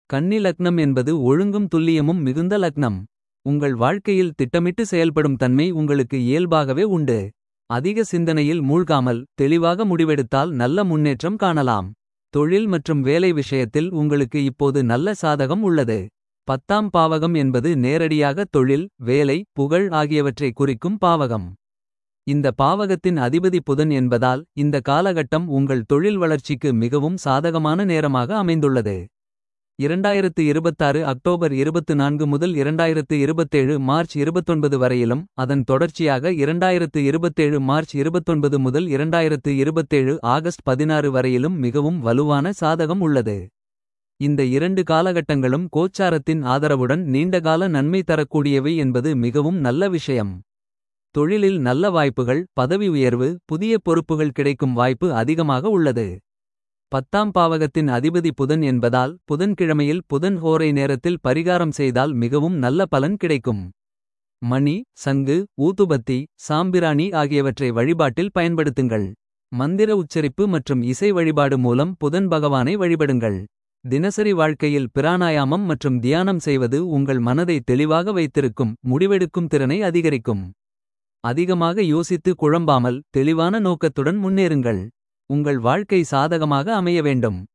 கன்னி லக்னம் என்பது ஒழுங்கும் துல்லியமும் மிகுந்த லக்னம். உங்கள் வாழ்க்கையில் திட்டமிட்டு செயல்படும் தன்மை உங்களுக்கு இயல்பாகவே உண்டு. அதிக சிந்தனையில் மூழ்காமல் தெளிவாக முடிவெடுத்தால் நல்ல முன்னேற்றம் காணலாம். தொழில் மற்றும் வேலை விஷயத்தில் உங்களுக்கு இப்போது நல்ல சாதகம் உள்ளது. பத்தாம் பாவகம் என்பது நேரடியாக தொழில் வேலை புகழ் ஆகியவற்றை குறிக்கும் பாவகம். இந்த பாவகத்தின் அதிபதி புதன் என்பதால் இந்த காலகட்டம் உங்கள் தொழில் வளர்ச்சிக்கு மிகவும் சாதகமான நேரமாக அமைந்துள்ளது. 2026 அக்டோபர் 24 முதல் 2027 மார்ச் 29 வரையிலும் அதன் தொடர்ச்சியாக 2027 மார்ச் 29 முதல் 2027 ஆகஸ்ட் 16 வரையிலும் மிகவும் வலுவான சாதகம் உள்ளது. இந்த இரண்டு காலகட்டங்களும் கோச்சாரத்தின் ஆதரவுடன் நீண்டகால நன்மை தரக்கூடியவை என்பது மிகவும் நல்ல விஷயம். தொழிலில் நல்ல வாய்ப்புகள் பதவி உயர்வு புதிய பொறுப்புகள் கிடைக்கும் வாய்ப்பு அதிகமாக உள்ளது. பத்தாம் பாவகத்தின் அதிபதி புதன் என்பதால் புதன்கிழமையில் புதன் ஹோரை நேரத்தில் பரிகாரம் செய்தால் மிகவும் நல்ல பலன் கிடைக்கும். மணி சங்கு ஊதுபத்தி சாம்பிராணி ஆகியவற்றை வழிபாட்டில் பயன்படுத்துங்கள். மந்திர உச்சரிப்பு மற்றும் இசை வழிபாடு மூலம் புதன் பகவானை வழிபடுங்கள். தினசரி வாழ்க்கையில் பிராணாயாமம் மற்றும் தியானம் செய்வது உங்கள் மனதை தெளிவாக வைத்திருக்கும் முடிவெடுக்கும் திறனை அதிகரிக்கும். அதிகமாக யோசித்து குழம்பாமல் தெளிவான நோக்கத்துடன் முன்னேறுங்கள். உங்கள் வாழ்க்கை சாதகமாக அமைய வேண்டும்.